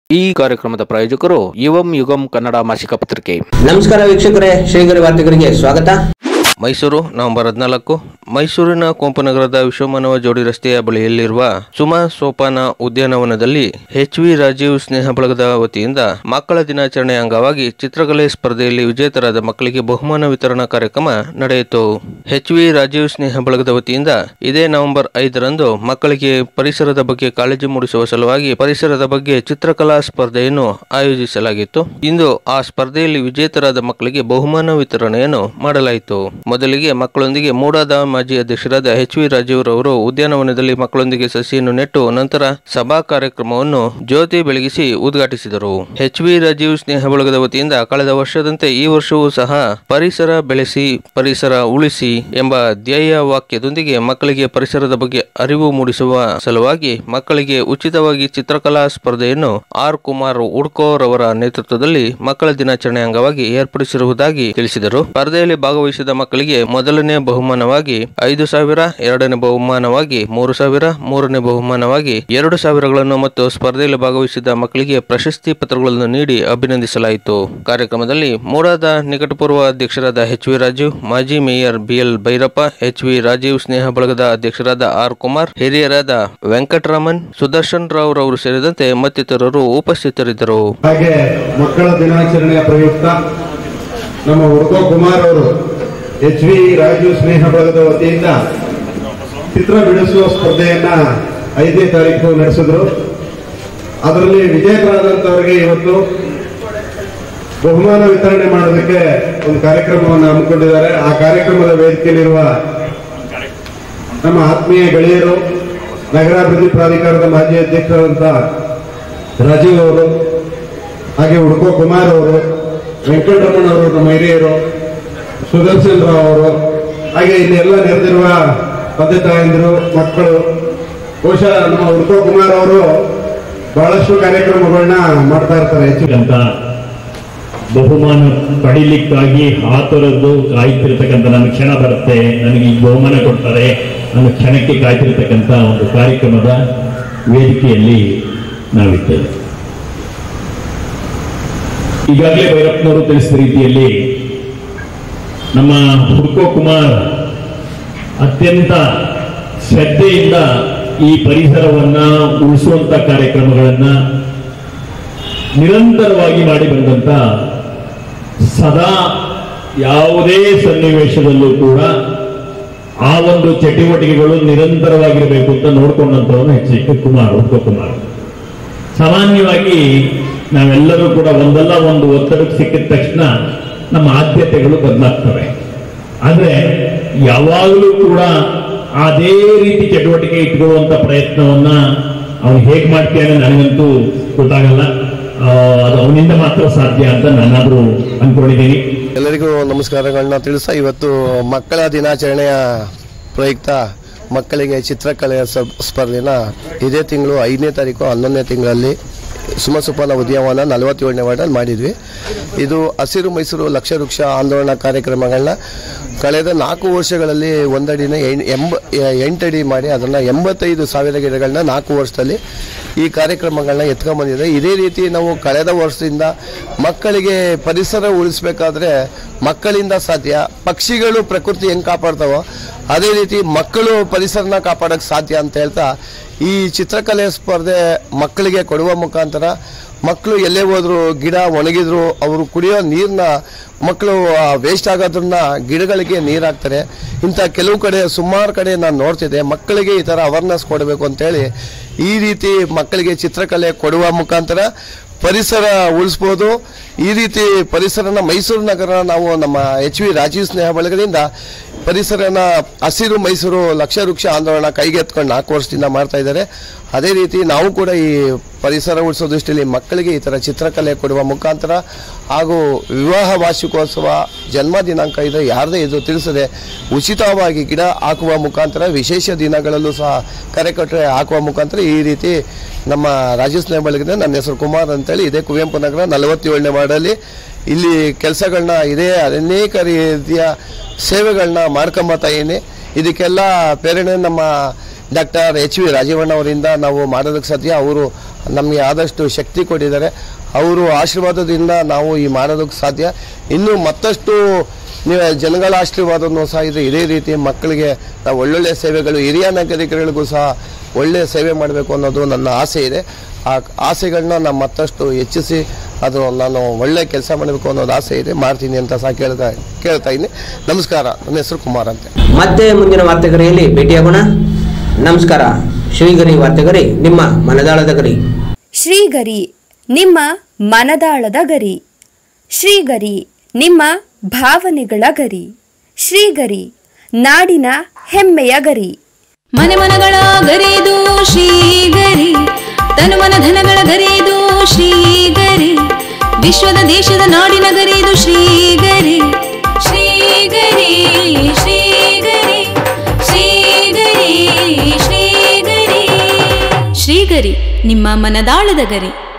ಈ ಕಾರ್ಯಕ್ರಮದ ಪ್ರಾಯೋಜಕರು ಯುವಂ ಯುಗಂ ಕನ್ನಡ ಮಾಸಿಕ ಪತ್ರಿಕೆ ನಮಸ್ಕಾರ ವೀಕ್ಷಕರೇ ಶ್ರೀಗರಿ ವಾರ್ತೆಗರಿಗೆ ಸ್ವಾಗತ ಮೈಸೂರು ನವೆಂಬರ್ ಹದಿನಾಲ್ಕು ಮೈಸೂರಿನ ಕೊಂಪನಗರದ ವಿಶ್ವಮಾನವ ಜೋಡಿ ರಸ್ತೆಯ ಬಳಿಯಲ್ಲಿರುವ ಸುಮಾ ಸೋಪಾನ ಉದ್ಯಾನವನದಲ್ಲಿ ಎಚ್ ವಿ ರಾಜೀವ್ ಸ್ನೇಹ ಬಳಗದ ವತಿಯಿಂದ ಮಕ್ಕಳ ದಿನಾಚರಣೆ ಅಂಗವಾಗಿ ಚಿತ್ರಕಲೆ ಸ್ಪರ್ಧೆಯಲ್ಲಿ ವಿಜೇತರಾದ ಮಕ್ಕಳಿಗೆ ಬಹುಮಾನ ವಿತರಣಾ ಕಾರ್ಯಕ್ರಮ ನಡೆಯಿತು ಎಚ್ ವಿ ರಾಜೀವ್ ಸ್ನೇಹ ಬಳಗದ ವತಿಯಿಂದ ಇದೇ ನವೆಂಬರ್ ಐದರಂದು ಮಕ್ಕಳಿಗೆ ಪರಿಸರದ ಬಗ್ಗೆ ಕಾಳಜಿ ಮೂಡಿಸುವ ಸಲುವಾಗಿ ಪರಿಸರದ ಬಗ್ಗೆ ಚಿತ್ರಕಲಾ ಸ್ಪರ್ಧೆಯನ್ನು ಆಯೋಜಿಸಲಾಗಿತ್ತು ಇಂದು ಆ ಸ್ಪರ್ಧೆಯಲ್ಲಿ ವಿಜೇತರಾದ ಮಕ್ಕಳಿಗೆ ಬಹುಮಾನ ವಿತರಣೆಯನ್ನು ಮಾಡಲಾಯಿತು ಮೊದಲಿಗೆ ಮಕ್ಕಳೊಂದಿಗೆ ಮೂಡಾದ ಮಾಜಿ ಅಧ್ಯಕ್ಷರಾದ ಎಚ್ ವಿ ರಾಜೀವ್ ರವರು ಉದ್ಯಾನವನದಲ್ಲಿ ಮಕ್ಕಳೊಂದಿಗೆ ಸಸಿಯನ್ನು ನೆಟ್ಟು ನಂತರ ಸಭಾ ಕಾರ್ಯಕ್ರಮವನ್ನು ಜ್ಯೋತಿ ಬೆಳಗಿಸಿ ಉದ್ಘಾಟಿಸಿದರು ಎಚ್ ವಿ ರಾಜೀವ್ ಸ್ನೇಹ ಬಳಗದ ವತಿಯಿಂದ ಕಳೆದ ವರ್ಷದಂತೆ ಈ ವರ್ಷವೂ ಸಹ ಪರಿಸರ ಬೆಳೆಸಿ ಪರಿಸರ ಉಳಿಸಿ ಎಂಬ ಧ್ಯೇಯ ವಾಕ್ಯದೊಂದಿಗೆ ಮಕ್ಕಳಿಗೆ ಪರಿಸರದ ಬಗ್ಗೆ ಅರಿವು ಮೂಡಿಸುವ ಸಲುವಾಗಿ ಮಕ್ಕಳಿಗೆ ಉಚಿತವಾಗಿ ಚಿತ್ರಕಲಾ ಸ್ಪರ್ಧೆಯನ್ನು ಆರ್ ಕುಮಾರ್ ಉಡ್ಕೋರ್ ಅವರ ನೇತೃತ್ವದಲ್ಲಿ ಮಕ್ಕಳ ದಿನಾಚರಣೆ ಅಂಗವಾಗಿ ಏರ್ಪಡಿಸಿರುವುದಾಗಿ ತಿಳಿಸಿದರು ಸ್ಪರ್ಧೆಯಲ್ಲಿ ಭಾಗವಹಿಸಿದ ಮಕ್ಕಳಿಗೆ ಮೊದಲನೇ ಬಹುಮಾನವಾಗಿ ಐದು ಸಾವಿರ ಎರಡನೇ ಬಹುಮಾನವಾಗಿ ಮೂರು ಸಾವಿರ ಮೂರನೇ ಬಹುಮಾನವಾಗಿ ಎರಡು ಸಾವಿರಗಳನ್ನು ಮತ್ತು ಸ್ಪರ್ಧೆಯಲ್ಲಿ ಭಾಗವಹಿಸಿದ ಮಕ್ಕಳಿಗೆ ಪ್ರಶಸ್ತಿ ಪತ್ರಗಳನ್ನು ನೀಡಿ ಅಭಿನಂದಿಸಲಾಯಿತು ಕಾರ್ಯಕ್ರಮದಲ್ಲಿ ಮೂಡಾದ ನಿಕಟಪೂರ್ವ ಅಧ್ಯಕ್ಷರಾದ ಎಚ್ ವಿ ರಾಜೀವ್ ಮಾಜಿ mayor BL Bhairappa H V Rajeev ಸ್ನೇಹ ಬಳಗದ ಅಧ್ಯಕ್ಷರಾದ ಆರ್ ಕುಮಾರ್ ಹಿರಿಯರಾದ ವೆಂಕಟರಾಮನ್ ಸುದರ್ಶನ್ ರಾವ್ ರವರು ಸೇರಿದಂತೆ ಮತ್ತಿತರರು ಉಪಸ್ಥಿತರಿದ್ದರು ಹಾಗೆ ಮಕ್ಕಳ ದಿನಾಚರಣೆಯ ಪ್ರಯುಕ್ತ ನಮ್ಮ ಹುಡುಗ ಕುಮಾರ್ ಅವರು ಎಚ್ ವಿ ರಾಜೀವ್ ಸ್ನೇಹ ಬಳಗದ ವತಿಯಿಂದ ಚಿತ್ರ ಬಿಡಿಸುವ ಸ್ಪರ್ಧೆಯನ್ನ ಐದನೇ ತಾರೀಕು ನಡೆಸಿದ್ರು ಅದರಲ್ಲಿ ವಿಜೇತರಾದಂತವರಿಗೆ ಇವತ್ತು ಬಹುಮಾನ ವಿತರಣೆ ಮಾಡೋದಕ್ಕೆ ಒಂದು ಕಾರ್ಯಕ್ರಮವನ್ನು ಹಮ್ಮಿಕೊಂಡಿದ್ದಾರೆ ಆ ಕಾರ್ಯಕ್ರಮದ ವೇದಿಕೆಯಲ್ಲಿರುವ ನಮ್ಮ ಆತ್ಮೀಯ ಗೆಳೆಯರು ನಗರಾಭಿವೃದ್ಧಿ ಪ್ರಾಧಿಕಾರದ ಮಾಜಿ ಅಧ್ಯಕ್ಷರಾದಂಥ ರಾಜೀವ್ ಅವರು ಹಾಗೆ ಹುಡುಕೋ ಕುಮಾರ್ ಅವರು ವೆಂಕಟರಮಣ ಅವರು ನಮ್ಮ ಹಿರಿಯರು ಸುದರ್ಶನ್ ರಾವ್ ಅವರು ಹಾಗೆ ಇಲ್ಲಿ ಎಲ್ಲ ನೆರೆದಿರುವ ತಂದೆ ತಾಯಂದಿರು ಮಕ್ಕಳು ಬಹುಶಃ ನಮ್ಮ ಹುಡುಕೋ ಕುಮಾರ್ ಅವರು ಬಹಳಷ್ಟು ಕಾರ್ಯಕ್ರಮಗಳನ್ನ ಮಾಡ್ತಾ ಇರ್ತಾರೆ ಹೆಚ್ಚು ಅಂತ ಬಹುಮಾನ ಪಡಿಲಿಕ್ಕಾಗಿ ಆತುರದ್ದು ಕಾಯ್ತಿರ್ತಕ್ಕಂಥ ನನ್ನ ಕ್ಷಣ ಬರುತ್ತೆ ನನಗೆ ಈ ಬಹುಮಾನ ಕೊಡ್ತಾರೆ ನನ್ನ ಕ್ಷಣಕ್ಕೆ ಕಾಯ್ತಿರ್ತಕ್ಕಂಥ ಒಂದು ಕಾರ್ಯಕ್ರಮದ ವೇದಿಕೆಯಲ್ಲಿ ನಾವಿದ್ದೇವೆ ಈಗಾಗಲೇ ಭೈರಪ್ಪನವರು ತಿಳಿಸಿದ ರೀತಿಯಲ್ಲಿ ನಮ್ಮ ಹುಡ್ಕೋ ಕುಮಾರ್ ಅತ್ಯಂತ ಶ್ರದ್ಧೆಯಿಂದ ಈ ಪರಿಸರವನ್ನ ಉಳಿಸುವಂತ ಕಾರ್ಯಕ್ರಮಗಳನ್ನ ನಿರಂತರವಾಗಿ ಮಾಡಿ ಬಂದಂತ ಸದಾ ಯಾವುದೇ ಸನ್ನಿವೇಶದಲ್ಲೂ ಕೂಡ ಆ ಒಂದು ಚಟುವಟಿಕೆಗಳು ನಿರಂತರವಾಗಿರಬೇಕು ಅಂತ ನೋಡ್ಕೊಂಡಂತವನು ಎಚ್ ಡಿ ಕುಮಾರ್ ಉಪ ಕುಮಾರ್ ಸಾಮಾನ್ಯವಾಗಿ ನಾವೆಲ್ಲರೂ ಕೂಡ ಒಂದಲ್ಲ ಒಂದು ಒತ್ತಡಕ್ಕೆ ಸಿಕ್ಕಿದ ತಕ್ಷಣ ನಮ್ಮ ಆದ್ಯತೆಗಳು ಬದಲಾಗ್ತವೆ ಆದ್ರೆ ಯಾವಾಗಲೂ ಕೂಡ ಅದೇ ರೀತಿ ಚಟುವಟಿಕೆ ಇಟ್ಕೊಳ್ಳುವಂತ ಪ್ರಯತ್ನವನ್ನ ಅವನು ಹೇಗ್ ಮಾಡ್ತಾನೆ ನನಗಂತೂ ಗೊತ್ತಾಗಲ್ಲ ಆ, ಅದು ಅವನಿಂದ ಮಾತ್ರ ಸಾಧ್ಯ ಅಂತ ನಾನಾದ್ರೂ ಅನ್ಕೊಂಡಿದ್ದೀನಿ ಎಲ್ಲರಿಗೂ ನಮಸ್ಕಾರಗಳನ್ನ ತಿಳಿಸ ಇವತ್ತು ಮಕ್ಕಳ ದಿನಾಚರಣೆಯ ಪ್ರಯುಕ್ತ ಮಕ್ಕಳಿಗೆ ಚಿತ್ರಕಲೆಯ ಸ- ಸ್ಪರ್ಧೆನ ಇದೇ ತಿಂಗಳು ಐದನೇ ತಾರೀಕು ಹನ್ನೊಂದನೇ ತಿಂಗಳಲ್ಲಿ ಸುಮಸುಪನ ಉದ್ಯಾನವನ ನಲವತ್ತೇಳನೇ ವಾರ್ಡಲ್ಲಿ ಮಾಡಿದ್ವಿ ಇದು ಹಸಿರು ಮೈಸೂರು ಲಕ್ಷ ವೃಕ್ಷ ಆಂದೋಲನ ಕಾರ್ಯಕ್ರಮಗಳನ್ನ ಕಳೆದ ನಾಲ್ಕು ವರ್ಷಗಳಲ್ಲಿ ಒಂದಡಿನ ಎಣ್- ಎಂಬ ಎ- ಎಂಟಡಿ ಮಾಡಿ ಅದನ್ನು ಎಂಬತ್ತೈದು ಸಾವಿರ ಗಿಡಗಳನ್ನ ನಾಲ್ಕು ವರ್ಷದಲ್ಲಿ ಈ ಕಾರ್ಯಕ್ರಮಗಳನ್ನ ಎತ್ಕೊಂಡ್ಬಂದಿದೆ ಇದೇ ರೀತಿ ನಾವು ಕಳೆದ ವರ್ಷದಿಂದ ಮಕ್ಕಳಿಗೆ ಪರಿಸರ ಉಳಿಸ್ಬೇಕಾದ್ರೆ ಮಕ್ಕಳಿಂದ ಸಾಧ್ಯ ಪಕ್ಷಿಗಳು ಪ್ರಕೃತಿ ಹೆಂಗೆ ಕಾಪಾಡ್ತಾವೋ ಅದೇ ರೀತಿ ಮಕ್ಕಳು ಪರಿಸರನ ಕಾಪಾಡೋಕ್ಕೆ ಸಾಧ್ಯ ಅಂತ ಹೇಳ್ತಾ ಈ ಚಿತ್ರಕಲೆ ಸ್ಪರ್ಧೆ ಮಕ್ಕಳಿಗೆ ಕೊಡುವ ಮುಖಾಂತರ ಮಕ್ಕಳು ಎಲ್ಲೇ ಹೋದ್ರು ಗಿಡ ಒಣಗಿದ್ರು ಅವರು ಕುಡಿಯೋ ನೀರನ್ನ ಮಕ್ಕಳು ವೇಸ್ಟ್ ಆಗೋದನ್ನ ಗಿಡಗಳಿಗೆ ನೀರು ಹಾಕ್ತಾರೆ ಇಂಥ ಕೆಲವು ಕಡೆ ಸುಮಾರು ಕಡೆ ನಾನು ನೋಡ್ತಿದ್ದೆ ಮಕ್ಕಳಿಗೆ ಈ ಥರ ಅವೇರ್ನೆಸ್ ಕೊಡಬೇಕು ಅಂತೇಳಿ ಈ ರೀತಿ ಮಕ್ಕಳಿಗೆ ಚಿತ್ರಕಲೆ ಕೊಡುವ ಮುಖಾಂತರ ಪರಿಸರ ಉಳಿಸ್ಬೋದು ಈ ರೀತಿ ಪರಿಸರನ ಮೈಸೂರು ನಗರ ನಾವು ನಮ್ಮ ಎಚ್ ವಿ ರಾಜೀವ್ ಸ್ನೇಹ ಬಳಗದಿಂದ ಪರಿಸರನ ಹಸಿರು ಮೈಸೂರು ಲಕ್ಷ ವೃಕ್ಷ ಆಂದೋಲನ ಕೈಗೆತ್ಕೊಂಡು ನಾಲ್ಕು ವರ್ಷದಿಂದ ಮಾಡ್ತಾ ಇದ್ದಾರೆ ಅದೇ ರೀತಿ ನಾವು ಕೂಡ ಈ ಪರಿಸರ ಉಳಿಸೋ ದೃಷ್ಟಿಯಲ್ಲಿ ಮಕ್ಕಳಿಗೆ ಈ ಥರ ಚಿತ್ರಕಲೆ ಕೊಡುವ ಮುಖಾಂತರ ಹಾಗೂ ವಿವಾಹ ವಾರ್ಷಿಕೋತ್ಸವ ಜನ್ಮ ದಿನಾಂಕ ಇದೆ ಯಾರದೇ ಇದು ತಿಳಿಸದೆ ಉಚಿತವಾಗಿ ಗಿಡ ಹಾಕುವ ಮುಖಾಂತರ ವಿಶೇಷ ದಿನಗಳಲ್ಲೂ ಸಹ ಕರೆಕಟ್ಟೆ ಹಾಕುವ ಮುಖಾಂತರ ಈ ರೀತಿ ನಮ್ಮ ರಾಜೇಶ್ ನೇಬಳ್ಗಿದೆ ನನ್ನ ಹೆಸರು ಕುಮಾರ್ ಅಂತೇಳಿ ಇದೇ ಕುವೆಂಪು ನಗರ ನಲವತ್ತೇಳನೇ ವಾರ್ಡಲ್ಲಿ ಇಲ್ಲಿ ಕೆಲಸಗಳನ್ನ ಇದೇ ಅನೇಕ ರೀತಿಯ ಸೇವೆಗಳನ್ನ ಮಾಡ್ಕೊಂಬತ್ತಾ ಇದೀನಿ ಇದಕ್ಕೆಲ್ಲ ಪ್ರೇರಣೆ ನಮ್ಮ ಡಾಕ್ಟರ್ ಎಚ್ ವಿ ರಾಜೀವಣ್ಣ ಅವರಿಂದ ನಾವು ಮಾಡೋದಕ್ಕೆ ಸಾಧ್ಯ ಅವರು ನಮಗೆ ಆದಷ್ಟು ಶಕ್ತಿ ಕೊಟ್ಟಿದ್ದಾರೆ ಅವರು ಆಶೀರ್ವಾದದಿಂದ ನಾವು ಈ ಮಾಡೋದಕ್ಕೆ ಸಾಧ್ಯ ಇನ್ನು ಮತ್ತಷ್ಟು ನೀವು ಜನಗಳ ಆಶೀರ್ವಾದವನ್ನು ಸಹ ಇದೆ ಇದೇ ರೀತಿ ಮಕ್ಕಳಿಗೆ ನಾವು ಒಳ್ಳೊಳ್ಳೆ ಸೇವೆಗಳು ಹಿರಿಯ ನಾಗರಿಕರಿಗೂ ಸಹ ಒಳ್ಳೆಯ ಸೇವೆ ಮಾಡಬೇಕು ಅನ್ನೋದು ನನ್ನ ಆಸೆ ಇದೆ ಆ ಆಸೆಗಳನ್ನ ನಾನು ಮತ್ತಷ್ಟು ಹೆಚ್ಚಿಸಿ ಅದು ನಾನು ಒಳ್ಳೆ ಕೆಲಸ ಮಾಡಬೇಕು ಅನ್ನೋದು ಆಸೆ ಇದೆ ಮಾಡ್ತೀನಿ ಅಂತ ಸಹ ಕೇಳ್ತಾ ಕೇಳ್ತಾ ಇದ್ದೀನಿ ನಮಸ್ಕಾರ ನನ್ನ ಹೆಸರು ಕುಮಾರ್ ಅಂತ ಮತ್ತೆ ಮುಂದಿನ ವಾರ್ತೆಗರಿಯಲ್ಲಿ ಭೇಟಿಯಾಗೋಣ ನಮಸ್ಕಾರ ಶ್ರೀಗರಿ ವಾರ್ತೆಗರಿ ನಿಮ್ಮ ಮನದಾಳದ ಗರಿ ಶ್ರೀಗರಿ ನಿಮ್ಮ ಮನದಾಳದ ಗರಿ ಶ್ರೀಗರಿ ನಿಮ್ಮ ಭಾವನೆಗಳ ಗರಿ ಶ್ರೀಗರಿ ನಾಡಿನ ಹೆಮ್ಮೆಯ ಗರಿ ಮನೆ ಮನಗಳ ಗರಿದು ಶ್ರೀಗರಿ ತನು ಮನ ಧನಗಳ ಗರಿದು ಶ್ರೀಗರಿ ವಿಶ್ವದ ದೇಶದ ನಾಡಿನ ಗರಿದು ಶ್ರೀಗರಿ ಶ್ರೀಗರಿ ಶ್ರೀಗರಿ ಶ್ರೀಗರಿ ಶ್ರೀಗರಿ ಶ್ರೀಗರಿ ನಿಮ್ಮ ಮನದಾಳದ ಗರಿ